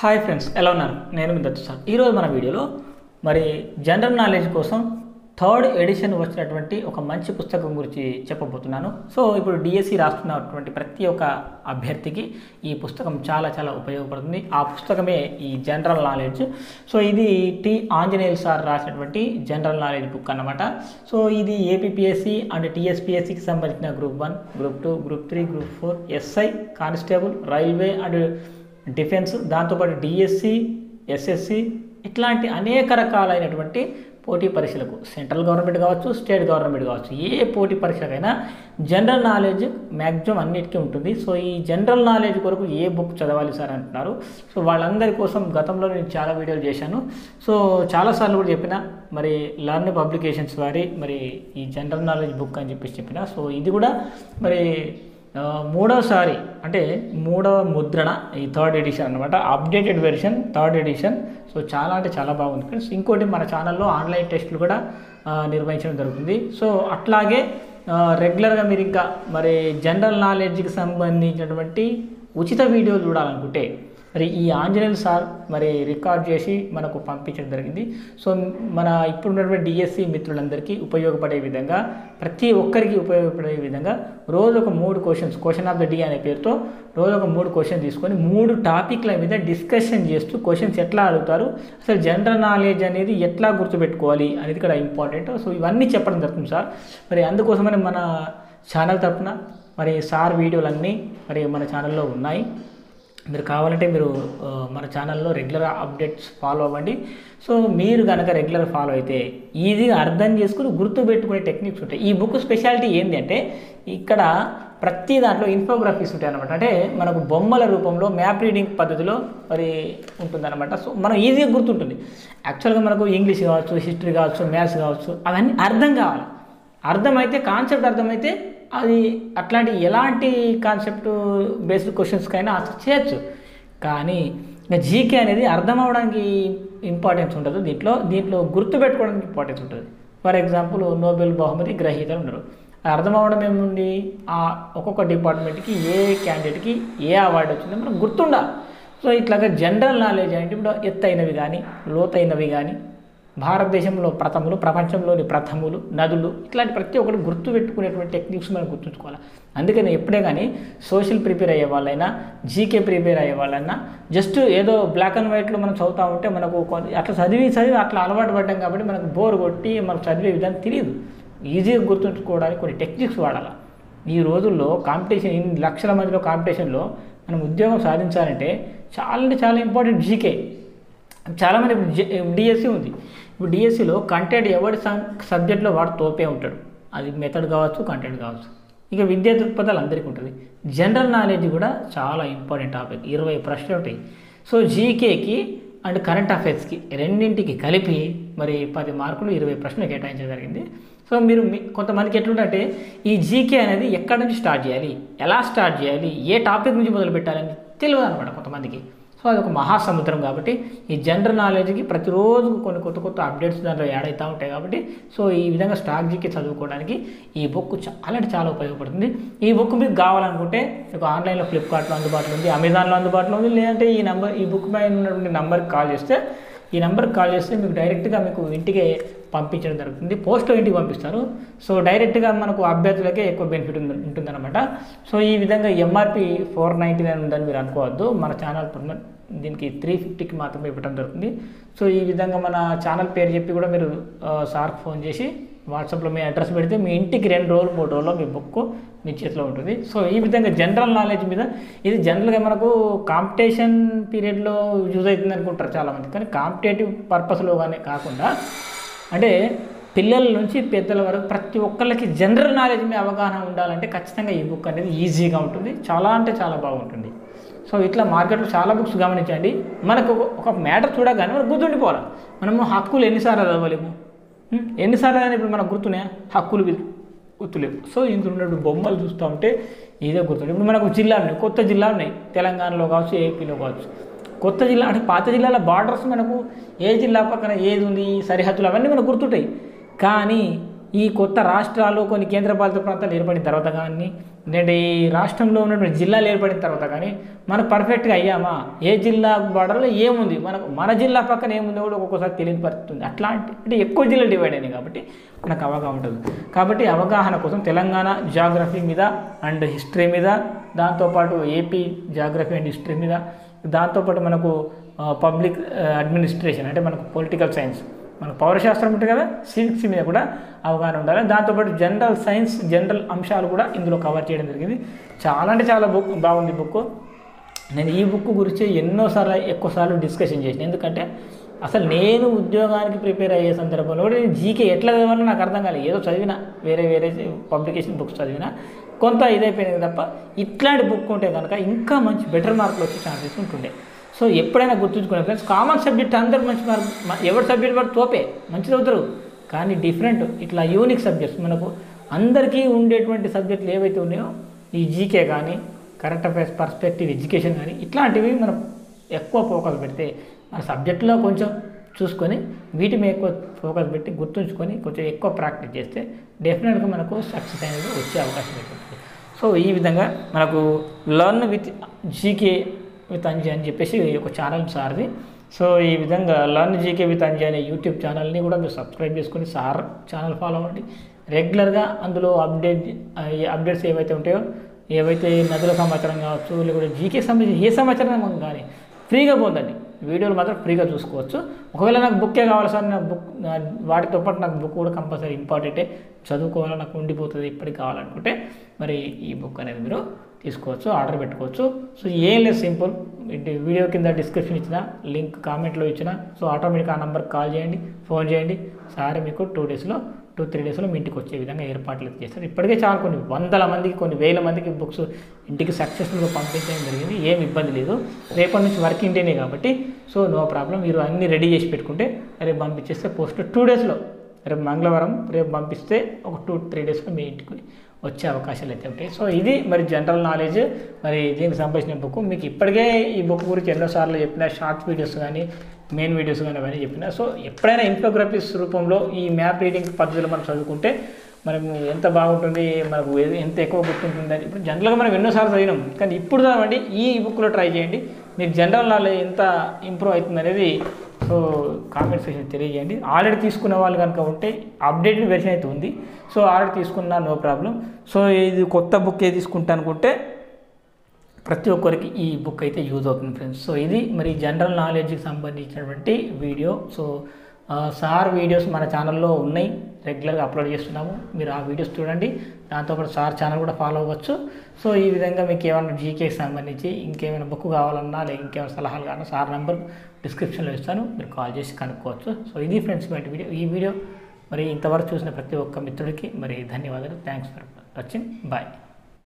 Hi friends ఎలా ఉన్నారు నేను మీ దత్తు సార్ ఈరోజు మన వీడియోలో మరి జనరల్ నాలెడ్జ్ కోసం థర్డ్ ఎడిషన్ వచ్చినటువంటి ఒక మంచి పుస్తకం గురించి చెప్పబోతున్నాను సో ఇప్పుడు డిఎస్సి రాస్తున్నటువంటి ప్రతి ఒక్క అభ్యర్థికి ఈ పుస్తకం చాలా చాలా ఉపయోగపడుతుంది ఆ పుస్తకమే ఈ జనరల్ నాలెడ్జ్ సో ఇది టి ఆంజనేయులు సార్ రాసినటువంటి జనరల్ నాలెడ్జ్ బుక్ అన్నమాట సో ఇది ఏపీఎస్సి అండ్ టీఎస్పిఎస్సికి సంబంధించిన group one group two group three group four SI constable railway and defence దాంతోపాటు డిఎస్సి ఎస్ఎస్సి ఇట్లాంటి అనేక రకాలైనటువంటి పోటీ పరీక్షలకు సెంట్రల్ గవర్నమెంట్ కావచ్చు స్టేట్ గవర్నమెంట్ కావచ్చు ఏ పోటీ పరీక్షకైనా జనరల్ నాలెడ్జ్ మ్యాక్సిమం అన్నిటికీ ఉంటుంది సో ఈ జనరల్ నాలెడ్జ్ కొరకు ఏ బుక్ చదవాలి సార్ అంటున్నారు సో వాళ్ళందరి కోసం గతంలో నేను చాలా వీడియోలు చేశాను సో చాలాసార్లు కూడా చెప్పిన మరి లర్న్ పబ్లికేషన్స్ వారి మరి ఈ జనరల్ నాలెడ్జ్ బుక్ అని చెప్పేసి చెప్పిన సో ఇది కూడా మరి ఆ, మూడోసారి అంటే మూడవ ముద్రణ ఈ థర్డ్ ఎడిషన్ అనమాట updated version third edition so చాలా అంటే చాలా బాగుంది ఫ్రెండ్స్ ఇంకోటి మన ఛానల్లో ఆన్లైన్ టెస్టులు కూడా ఆ, నిర్వహించడం జరుగుతుంది సో అట్లాగే ఆ, రెగ్యులర్గా మీరు ఇంకా మరి జనరల్ నాలెడ్జ్కి సంబంధించినటువంటి ఉచిత వీడియోలు చూడాలనుకుంటే మరి ఈ ఆంజనేయులు సార్ మరి రికార్డ్ చేసి మనకు పంపించడం జరిగింది సో మన ఇప్పుడున్నటువంటి డిఎస్సి మిత్రులందరికీ ఉపయోగపడే విధంగా ప్రతి ఒక్కరికి ఉపయోగపడే విధంగా రోజు ఒక మూడు questions question of the day అనే పేరుతో రోజు ఒక మూడు క్వశ్చన్ తీసుకొని మూడు టాపిక్ల మీద డిస్కషన్ చేస్తూ క్వశ్చన్స్ ఎట్లా అడుగుతారు అసలు జనరల్ నాలెడ్జ్ అనేది ఎట్లా గుర్తుపెట్టుకోవాలి అనేది ఇక్కడ ఇంపార్టెంట్ సో ఇవన్నీ చెప్పడం జరుగుతుంది సార్ మరి అందుకోసమని మన ఛానల్ తరఫున మరి సార్ వీడియోలన్నీ మరి మన ఛానల్లో ఉన్నాయి మీరు కావాలంటే మీరు ఆ, మన ఛానల్లో రెగ్యులర్ అప్డేట్స్ ఫాలో అవ్వండి సో మీరు కనుక రెగ్యులర్ ఫాలో అయితే ఈజీగా అర్థం చేసుకుని గుర్తుపెట్టుకునే టెక్నిక్స్ ఉంటాయి ఈ బుక్ స్పెషాలిటీ ఏంటి అంటే ఇక్కడ ప్రతి దాంట్లో ఇన్ఫోగ్రఫీస్ ఉంటాయి అనమాట అంటే మనకు బొమ్మల రూపంలో మ్యాప్ రీడింగ్ పద్ధతిలో మరి ఉంటుందన్నమాట సో మనం ఈజీగా గుర్తుంటుంది యాక్చువల్గా మనకు ఇంగ్లీష్ కావచ్చు హిస్టరీ కావచ్చు మ్యాథ్స్ కావచ్చు అవన్నీ అర్థం కావాలి అర్థమైతే కాన్సెప్ట్ అర్థమైతే అది అట్లాంటి ఎలాంటి కాన్సెప్ట్ బేస్డ్ క్వశ్చన్స్కైనా ఆన్సర్ చేయొచ్చు కానీ ఇంకా జీకే అనేది అర్థం అవడానికి ఇంపార్టెన్స్ ఉండదు దీంట్లో దీంట్లో గుర్తుపెట్టుకోవడానికి ఇంపార్టెన్స్ ఉంటుంది ఫర్ ఎగ్జాంపుల్ నోబెల్ బహుమతి గ్రహీతలు ఉండరు అది అర్థం అవడం ఏముంది ఆ ఒక్కొక్క డిపార్ట్మెంట్కి ఏ క్యాండిడేట్కి ఏ అవార్డు వచ్చిందో మనకు గుర్తుండాలి సో ఇట్లాగా జనరల్ నాలెడ్జ్ అంటే ఇప్పుడు ఎత్తైనవి కానీ లోతైనవి కానీ భారతదేశంలో ప్రథములు ప్రపంచంలోని ప్రథములు నదులు ఇట్లాంటి ప్రతి ఒక్కటి గుర్తుపెట్టుకునేటువంటి టెక్నిక్స్ మనం గుర్తుంచుకోవాలి అందుకని ఎప్పుడే కానీ సోషల్ ప్రిపేర్ అయ్యే వాళ్ళైనా జీకే ప్రిపేర్ అయ్యే వాళ్ళైనా జస్ట్ ఏదో బ్లాక్ అండ్ వైట్లో మనం చదువుతూ ఉంటే మనకు కొ- అట్లా చదివి చదివి అట్లా అలవాటు పడ్డాం కాబట్టి మనకు బోర్ కొట్టి మనం చదివే విధానం తెలియదు ఈజీగా గుర్తుంచుకోవడానికి కొన్ని టెక్నిక్స్ వాడాలి ఈ రోజుల్లో కాంపిటీషన్ ఇన్ని లక్షల మందిలో కాంపిటీషన్లో మనం ఉద్యోగం సాధించాలంటే చాలా అంటే చాలా ఇంపార్టెంట్ జీకే చాలామంది ఇప్పుడు డిఎస్సి ఉంది ఇప్పుడు డిఎస్సిలో కంటెంట్ ఎవరి సబ్జెక్ట్లో వాడు తోపే ఉంటాడు అది మెథడ్ కావచ్చు కంటెంట్ కావచ్చు ఇక విద్యా దృక్పథాలు అందరికీ ఉంటుంది జనరల్ నాలెడ్జ్ కూడా చాలా ఇంపార్టెంట్ టాపిక్ ఇరవై ప్రశ్నలు ఉంటాయి సో జీకేకి అండ్ కరెంట్ అఫైర్స్కి రెండింటికి కలిపి మరి పది మార్కులు ఇరవై ప్రశ్నలు కేటాయించడం జరిగింది సో మీరు మీ- కొంతమందికి ఎట్లుంటే ఈ జీకే అనేది ఎక్కడి నుంచి స్టార్ట్ చేయాలి ఎలా స్టార్ట్ చేయాలి ఏ టాపిక్ నుంచి మొదలు పెట్టాలని తెలియదు అనమాట కొంతమందికి సో అది ఒక మహాసముద్రం కాబట్టి ఈ జనరల్ నాలెడ్జ్కి ప్రతిరోజు కొన్ని కొత్త కొత్త అప్డేట్స్ దాంట్లో యాడ్ అవుతూ ఉంటాయి కాబట్టి సో ఈ విధంగా స్టాక్ జీకి చదువుకోవడానికి ఈ బుక్ చాలా అంటే చాలా ఉపయోగపడుతుంది ఈ బుక్ మీకు కావాలనుకుంటే మీకు ఆన్లైన్లో ఫ్లిప్కార్ట్లో అందుబాటులో ఉంది అమెజాన్లో అందుబాటులో ఉంది లేదంటే ఈ నెంబర్ ఈ బుక్ పైన ఉన్నటువంటి నెంబర్కి కాల్ చేస్తే ఈ నెంబర్కి కాల్ చేస్తే మీకు డైరెక్ట్గా మీకు ఇంటికే పంపించడం జరుగుతుంది పోస్ట్లో ఇంటికి పంపిస్తారు సో డైరెక్ట్గా మనకు అభ్యర్థులకే ఎక్కువ బెనిఫిట్ ఉంది ఉంటుందన్నమాట సో ఈ విధంగా ఎంఆర్పి ఫోర్ నైంటీ నైన్ ఉందని మీరు అనుకోవద్దు మన ఛానల్ పైన దీనికి త్రీ ఫిఫ్టీకి మాత్రమే ఇవ్వడం జరుగుతుంది సో ఈ విధంగా మన ఛానల్ పేరు చెప్పి కూడా మీరు ఆ, సార్కి ఫోన్ చేసి వాట్సాప్లో మీ అడ్రస్ పెడితే మీ ఇంటికి రెండు రోజులు మూడు రోజుల్లో మీ బుక్ మీ చేతిలో ఉంటుంది సో ఈ విధంగా జనరల్ నాలెడ్జ్ మీద ఇది జనరల్గా మనకు కాంపిటీషన్ పీరియడ్లో యూజ్ అవుతుంది అనుకుంటారు చాలామంది కానీ కాంపిటేటివ్ పర్పస్లో కానీ కాకుండా అంటే పిల్లల నుంచి పెద్దల వరకు ప్రతి ఒక్కళ్ళకి జనరల్ నాలెడ్జ్ మీద అవగాహన ఉండాలంటే ఖచ్చితంగా ఈ బుక్ అనేది ఈజీగా ఉంటుంది చాలా అంటే చాలా బాగుంటుంది సో ఇట్లా మార్కెట్లో చాలా బుక్స్ గమనించండి మనకు ఒక- ఒక మ్యాటర్ చూడగానే మనకు గుర్తుండిపోవాలి మనము హక్కులు ఎన్నిసార్లు చదవలేము ఉం? ఎన్నిసార్లు అయినా ఇప్పుడు మనకు గుర్తున్నాయా హక్కులు వి- గుర్తులేవు సో ఇందులో ఉన్నటువంటి బొమ్మలు చూస్తూ ఉంటే ఇదే గుర్తుంది ఇప్పుడు మనకు జిల్లాలు ఉన్నాయి కొత్త జిల్లాలు ఉన్నాయి తెలంగాణలో కావచ్చు ఏపీలో కావచ్చు కొత్త జిల్లా అంటే పాత జిల్లాల బార్డర్స్ మనకు ఏ జిల్లా పక్కన ఏది ఉంది సరిహద్దులు అవన్నీ మనకు గుర్తుంటాయి కానీ ఈ కొత్త రాష్ట్రాలు కొన్ని కేంద్రపాలిత ప్రాంతాలు ఏర్పడిన తర్వాత కానీ లేదంటే ఈ రాష్ట్రంలో ఉన్నటువంటి జిల్లాలు ఏర్పడిన తర్వాత కానీ మనం పర్ఫెక్ట్గా అయ్యామా ఏ జిల్లా బార్డర్లో ఏముంది మనకు మన జిల్లా పక్కన ఏముందో కూడా ఒక్కొక్కసారి తెలియని పరిస్థితి ఉంది అట్లాంటి అంటే ఎక్కువ జిల్లాలు డివైడ్ అయినాయి కాబట్టి మనకు అవగాహన ఉంటుంది కాబట్టి అవగాహన కోసం తెలంగాణ జాగ్రఫీ మీద అండ్ హిస్టరీ మీద దాంతోపాటు ఏపీ జాగ్రఫీ అండ్ హిస్టరీ మీద దాంతోపాటు మనకు పబ్లిక్ అడ్మినిస్ట్రేషన్ అంటే మనకు పొలిటికల్ సైన్స్ మనకు పౌరశాస్త్రం ఉంటుంది కదా సివిక్స్ మీద కూడా అవగాహన ఉండాలి దాంతోపాటు జనరల్ సైన్స్ జనరల్ అంశాలు కూడా ఇందులో కవర్ చేయడం జరిగింది చాలా అంటే చాలా బుక్ బాగుంది బుక్ నేను ఈ బుక్ గురించి ఎన్నోసార్లు ఎక్కువసార్లు డిస్కషన్ చేసిన ఎందుకంటే అసలు నేను ఉద్యోగానికి ప్రిపేర్ అయ్యే సందర్భంలో కూడా నేను జీకే ఎట్లా చదవాలో నాకు అర్థం కాలేదు ఏదో చదివినా వేరే వేరే పబ్లికేషన్ బుక్స్ చదివినా కొంత ఇదైపోయింది తప్ప ఇట్లాంటి బుక్ ఉంటే కనుక ఇంకా మంచి బెటర్ మార్కులు వచ్చే ఛాన్సెస్ ఉంటుండే సో ఎప్పుడైనా గుర్తుంచుకునే ఫ్రెండ్స్ కామన్ సబ్జెక్ట్ అందరు మంచి మార్క్ మ- ఎవరి సబ్జెక్ట్ వాడు తోపే మంచి చదువుతారు కానీ డిఫరెంట్ ఇట్లా యూనిక్ సబ్జెక్ట్స్ మనకు అందరికీ ఉండేటువంటి సబ్జెక్టులు ఏవైతే ఉన్నాయో ఈ జీకే కానీ కరెంట్ అఫైర్స్ పర్స్పెక్టివ్ ఎడ్యుకేషన్ కానీ ఇట్లాంటివి మనం ఎక్కువ ఫోకస్ పెడితే మన సబ్జెక్టులో కొంచెం చూసుకొని వీటి మీద ఎక్కువ ఫోకస్ పెట్టి గుర్తుంచుకొని కొంచెం ఎక్కువ ప్రాక్టీస్ చేస్తే డెఫినెట్గా మనకు సక్సెస్ అనేది వచ్చే అవకాశం ఉంటుంది సో ఈ విధంగా మనకు learn with GK with Anji అని చెప్పేసి ఒక ఛానల్ సార్ది సో ఈ విధంగా లర్న్ జీకే విత్ అంజీ అనే యూట్యూబ్ ఛానల్ని కూడా మీరు సబ్స్క్రైబ్ చేసుకొని సార్ ఛానల్ ఫాలో అవ్వండి రెగ్యులర్గా అందులో అప్డేట్ అప్డేట్స్ ఏవైతే ఉంటాయో ఏవైతే నదుల సమాచారం కావచ్చు లేకపోతే జీకే సంబంధించి ఏ సమాచారం కానీ ఫ్రీగా పొందండి వీడియోలు మాత్రం ఫ్రీగా చూసుకోవచ్చు ఒకవేళ నాకు బుక్కే కావాలి సార్ నాకు బుక్ నా- వాటితో పాటు నాకు బుక్ కూడా కంపల్సరీ ఇంపార్టెంటే చదువుకోవాలని నాకు ఉండిపోతుంది ఇప్పటికి కావాలనుకుంటే మరి ఈ బుక్ అనేది మీరు తీసుకోవచ్చు ఆర్డర్ పెట్టుకోవచ్చు సో ఏం లేదు సింపుల్ ఇది వీడియో కింద డిస్క్రిప్షన్ ఇచ్చిన లింక్ కామెంట్లో ఇచ్చిన సో ఆటోమేటిక్ ఆ నెంబర్కి కాల్ చేయండి ఫోన్ చేయండి సార్ మీకు టూ డేస్లో టూ త్రీ డేస్లో మీ ఇంటికి వచ్చే విధంగా ఏర్పాట్లు చేస్తారు ఇప్పటికే చాలా కొన్ని వందల మందికి కొన్ని వేల మందికి బుక్స్ ఇంటికి సక్సెస్ఫుల్గా పంపించడం జరిగింది ఏం ఇబ్బంది లేదు రేపటి నుంచి వర్కింగ్ డేనే కాబట్టి సో నో ప్రాబ్లం మీరు అన్నీ రెడీ చేసి పెట్టుకుంటే రేపు పంపించేస్తే పోస్ట్ టూ డేస్లో రేపు మంగళవారం రేపు పంపిస్తే ఒక టూ త్రీ డేస్లో మీ ఇంటికి వచ్చే అవకాశాలు అయితే ఉంటాయి సో ఇది మరి జనరల్ నాలెడ్జ్ మరి దీనికి సంబంధించిన బుక్ మీకు ఇప్పటికే ఈ బుక్ గురించి ఎన్నోసార్లు చెప్పిన షార్ట్ వీడియోస్ కానీ మెయిన్ వీడియోస్ కానీ అవన్నీ చెప్పిన సో ఎప్పుడైనా ఇన్ఫోగ్రఫీస్ రూపంలో ఈ మ్యాప్ రీడింగ్ పద్ధతిలో మనం చదువుకుంటే మనము ఎంత బాగుంటుంది మనకు ఏ- ఎంత ఎక్కువ గుర్తుంటుంది అని ఇప్పుడు జనరల్గా మనం ఎన్నోసార్లు చదివినాం కానీ ఇప్పుడు చదవండి ఈ బుక్లో ట్రై చేయండి మీకు జనరల్ నాలెడ్జ్ ఎంత ఇంప్రూవ్ అవుతుంది అనేది సో కామెంట్ సెక్షన్ తెలియజేయండి ఆల్రెడీ తీసుకున్న వాళ్ళు కనుక ఉంటే అప్డేటెడ్ వెర్షన్ అయితే ఉంది సో ఆల్రెడీ తీసుకున్నా నో ప్రాబ్లం సో ఇది కొత్త బుక్ ఏ తీసుకుంటా అనుకుంటే ప్రతి ఒక్కరికి ఈ బుక్ అయితే యూజ్ అవుతుంది ఫ్రెండ్స్ సో ఇది మరి జనరల్ నాలెడ్జ్కి సంబంధించినటువంటి వీడియో సో ఆ, సార్ వీడియోస్ మన ఛానల్లో ఉన్నాయి రెగ్యులర్గా అప్లోడ్ చేస్తున్నాము మీరు ఆ వీడియోస్ చూడండి దాంతోపాటు సార్ ఛానల్ కూడా ఫాలో అవ్వచ్చు సో ఈ విధంగా మీకు ఏమైనా జీకేకి సంబంధించి ఇంకేమైనా బుక్ కావాలన్నా లేదా ఇంకేమైనా సలహాలు కావాలన్నా సార్ నెంబర్ డిస్క్రిప్షన్లో ఇస్తాను మీరు కాల్ చేసి కనుక్కోవచ్చు సో ఇది ఫ్రెండ్స్ బయట వీడియో ఈ వీడియో మరి ఇంతవరకు చూసిన ప్రతి ఒక్క మిత్రుడికి మరి ధన్యవాదాలు థ్యాంక్స్ ఫర్ వాచింగ్ బాయ్